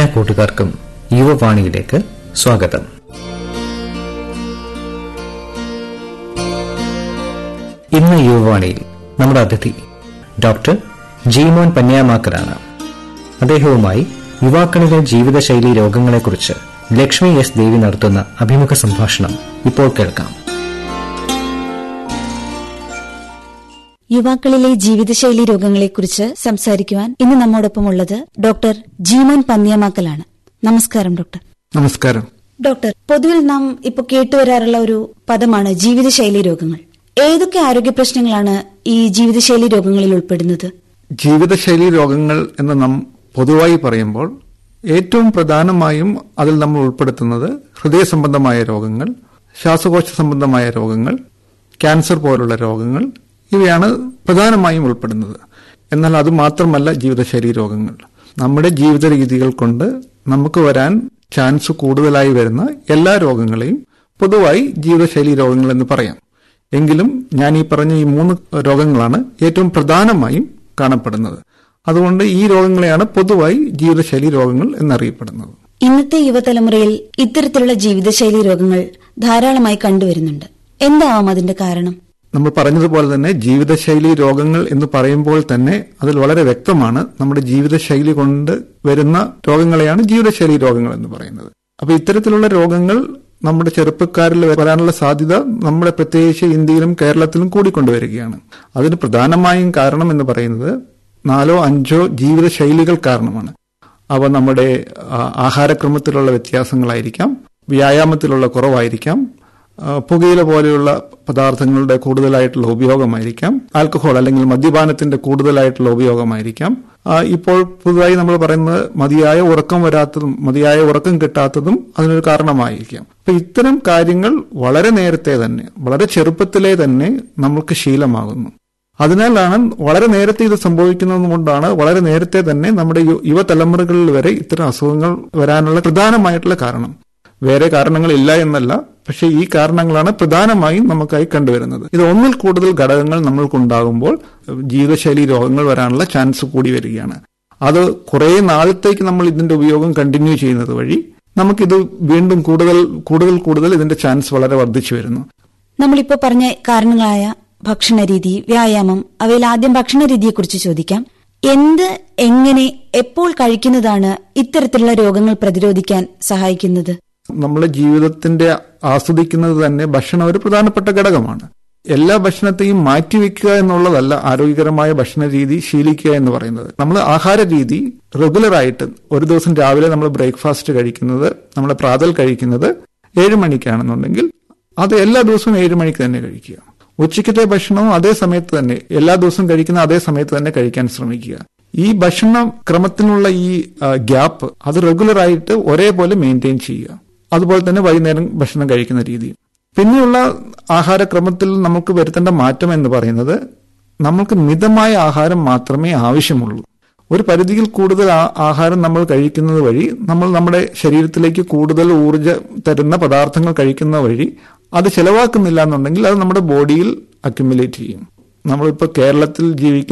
കൂട്ടുകാർക്കും യുവവാണിയിലേക്ക് സ്വാഗതം ഇന്ന് യുവവാണിയിൽ നമ്മുടെ അതിഥി ഡോക്ടർ ജീമോൻ പന്യാമാക്കലാണ് അദ്ദേഹവുമായി യുവാക്കളിലെ ജീവിതശൈലി രോഗങ്ങളെക്കുറിച്ച് ലക്ഷ്മി എസ് ദേവി നടത്തുന്ന അഭിമുഖ സംഭാഷണം ഇപ്പോൾ കേൾക്കാം യുവാക്കളിലെ ജീവിതശൈലി രോഗങ്ങളെക്കുറിച്ച് സംസാരിക്കുവാൻ ഇന്ന് നമ്മോടൊപ്പം ഉള്ളത് ഡോക്ടർ ജീമോൻ പന്ന്യമാക്കലാണ് നമസ്കാരം ഡോക്ടർ നമസ്കാരം ഡോക്ടർ പൊതുവിൽ നാം ഇപ്പോൾ കേട്ടുവരാറുള്ള ഒരു പദമാണ് ജീവിതശൈലി രോഗങ്ങൾ ഏതൊക്കെ ആരോഗ്യ പ്രശ്നങ്ങളാണ് ഈ ജീവിതശൈലി രോഗങ്ങളിൽ ഉൾപ്പെടുന്നത് ജീവിതശൈലി രോഗങ്ങൾ എന്ന് നാം പൊതുവായി പറയുമ്പോൾ ഏറ്റവും പ്രധാനമായും അതിൽ നമ്മൾ ഉൾപ്പെടുത്തുന്നത് ഹൃദയ സംബന്ധമായ രോഗങ്ങൾ ശ്വാസകോശ സംബന്ധമായ രോഗങ്ങൾ ക്യാൻസർ പോലുള്ള രോഗങ്ങൾ ഇവയാണ് പ്രധാനമായും ഉൾപ്പെടുന്നത് എന്നാൽ അത് മാത്രമല്ല ജീവിതശൈലി രോഗങ്ങൾ നമ്മുടെ ജീവിത രീതികൾ കൊണ്ട് നമുക്ക് വരാൻ ചാൻസ് കൂടുതലായി വരുന്ന എല്ലാ രോഗങ്ങളെയും പൊതുവായി ജീവിതശൈലി രോഗങ്ങൾ എന്ന് പറയാം എങ്കിലും ഞാൻ ഈ പറഞ്ഞ ഈ മൂന്ന് രോഗങ്ങളാണ് ഏറ്റവും പ്രധാനമായും കാണപ്പെടുന്നത് അതുകൊണ്ട് ഈ രോഗങ്ങളെയാണ് പൊതുവായി ജീവിതശൈലി രോഗങ്ങൾ എന്നറിയപ്പെടുന്നത് ഇന്നത്തെ യുവതലമുറയിൽ ഇത്തരത്തിലുള്ള ജീവിതശൈലി രോഗങ്ങൾ ധാരാളമായി കണ്ടുവരുന്നുണ്ട് എന്താവാം അതിന്റെ കാരണം നമ്മൾ പറഞ്ഞതുപോലെ തന്നെ ജീവിതശൈലി രോഗങ്ങൾ എന്ന് പറയുമ്പോൾ തന്നെ അതിൽ വളരെ വ്യക്തമാണ് നമ്മുടെ ജീവിതശൈലി കൊണ്ട് വരുന്ന രോഗങ്ങളെയാണ് ജീവിതശൈലി രോഗങ്ങൾ എന്ന് പറയുന്നത് അപ്പൊ ഇത്തരത്തിലുള്ള രോഗങ്ങൾ നമ്മുടെ ചെറുപ്പക്കാരിൽ വരാനുള്ള സാധ്യത നമ്മുടെ പ്രത്യേകിച്ച് ഇന്ത്യയിലും കേരളത്തിലും കൂടിക്കൊണ്ടുവരികയാണ് അതിന് പ്രധാനമായും കാരണം എന്ന് പറയുന്നത് നാലോ അഞ്ചോ ജീവിതശൈലികൾ കാരണമാണ് അവ നമ്മുടെ ആ, ആഹാരക്രമത്തിലുള്ള വ്യത്യാസങ്ങളായിരിക്കാം വ്യായാമത്തിലുള്ള കുറവായിരിക്കാം ആ, പുകയില പോലെയുള്ള പദാർത്ഥങ്ങളുടെ കൂടുതലായിട്ടുള്ള ഉപയോഗമായിരിക്കാം ആൽക്കഹോൾ അല്ലെങ്കിൽ മദ്യപാനത്തിന്റെ കൂടുതലായിട്ടുള്ള ഉപയോഗമായിരിക്കാം ആ, ഇപ്പോൾ പുതുതായി നമ്മൾ പറയുന്നത് മതിയായ ഉറക്കം വരാത്തതും മതിയായ ഉറക്കം കിട്ടാത്തതും അതിനൊരു കാരണമായിരിക്കാം അപ്പൊ ഇത്തരം കാര്യങ്ങൾ വളരെ നേരത്തെ തന്നെ വളരെ ചെറുപ്പത്തിലെ തന്നെ നമ്മൾക്ക് ശീലമാകുന്നു അതിനാലാണ് വളരെ നേരത്തെ ഇത് സംഭവിക്കുന്നത് കൊണ്ടാണ് വളരെ നേരത്തെ തന്നെ നമ്മുടെ യു- യുവതലമുറകളിൽ വരെ ഇത്തരം അസുഖങ്ങൾ വരാനുള്ള പ്രധാനമായിട്ടുള്ള കാരണം വേറെ കാരണങ്ങളില്ല എന്നല്ല പക്ഷെ ഈ കാരണങ്ങളാണ് പ്രധാനമായും നമുക്കായി കണ്ടുവരുന്നത് ഇത് ഒന്നിൽ കൂടുതൽ ഘടകങ്ങൾ നമ്മൾക്കുണ്ടാകുമ്പോൾ ജീവിതശൈലി രോഗങ്ങൾ വരാനുള്ള ചാൻസ് കൂടി വരികയാണ് അത് കുറെ നാളത്തേക്ക് നമ്മൾ ഇതിന്റെ ഉപയോഗം കണ്ടിന്യൂ ചെയ്യുന്നത് വഴി നമുക്കിത് വീണ്ടും കൂടുതൽ കൂടുതൽ കൂടുതൽ ഇതിന്റെ ചാൻസ് വളരെ വർദ്ധിച്ചു വരുന്നു നമ്മളിപ്പോ പറഞ്ഞ കാരണങ്ങളായ ഭക്ഷണരീതി വ്യായാമം അവയിൽ ആദ്യം ഭക്ഷണരീതിയെക്കുറിച്ച് ചോദിക്കാം എന്ത് എങ്ങനെ എപ്പോൾ കഴിക്കുന്നതാണ് ഇത്തരത്തിലുള്ള രോഗങ്ങൾ പ്രതിരോധിക്കാൻ സഹായിക്കുന്നത് നമ്മുടെ ജീവിതത്തിന്റെ ആസ്വദിക്കുന്നത് തന്നെ ഭക്ഷണം ഒരു പ്രധാനപ്പെട്ട ഘടകമാണ് എല്ലാ ഭക്ഷണത്തെയും മാറ്റിവെക്കുക എന്നുള്ളതല്ല ആരോഗ്യകരമായ ഭക്ഷണ രീതി ശീലിക്കുക എന്ന് പറയുന്നത് നമ്മൾ ആഹാര രീതി റെഗുലർ ആയിട്ട് ഒരു ദിവസം രാവിലെ നമ്മൾ ബ്രേക്ക്ഫാസ്റ്റ് കഴിക്കുന്നത് നമ്മൾ പ്രാതൽ കഴിക്കുന്നത് ഏഴ് മണിക്കാണെന്നുണ്ടെങ്കിൽ അത് എല്ലാ ദിവസവും ഏഴ് മണിക്ക് തന്നെ കഴിക്കുക ഉച്ചയ്ക്കത്തെ ഭക്ഷണവും അതേ സമയത്ത് തന്നെ എല്ലാ ദിവസവും കഴിക്കുന്ന അതേ സമയത്ത് തന്നെ കഴിക്കാൻ ശ്രമിക്കുക ഈ ഭക്ഷണ ക്രമത്തിനുള്ള ഈ ഗ്യാപ്പ് അത് റെഗുലർ ആയിട്ട് ഒരേപോലെ മെയിൻറ്റെയിൻ ചെയ്യുക അതുപോലെ തന്നെ വൈകുന്നേരം ഭക്ഷണം കഴിക്കുന്ന രീതി പിന്നെയുള്ള ആഹാരക്രമത്തിൽ നമുക്ക് വരുത്തേണ്ട മാറ്റം എന്ന് പറയുന്നത് നമുക്ക് മിതമായ ആഹാരം മാത്രമേ ആവശ്യമുള്ളൂ ഒരു പരിധിയിൽ കൂടുതൽ ആ- ആഹാരം നമ്മൾ കഴിക്കുന്നത് വഴി നമ്മൾ നമ്മുടെ ശരീരത്തിലേക്ക് കൂടുതൽ ഊർജ്ജ തരുന്ന പദാർത്ഥങ്ങൾ കഴിക്കുന്ന വഴി അത് ചെലവാക്കുന്നില്ല എന്നുണ്ടെങ്കിൽ അത് നമ്മുടെ ബോഡിയിൽ അക്യുമുലേറ്റ് ചെയ്യും നമ്മളിപ്പോൾ കേരളത്തിൽ ജീവിക്കുന്ന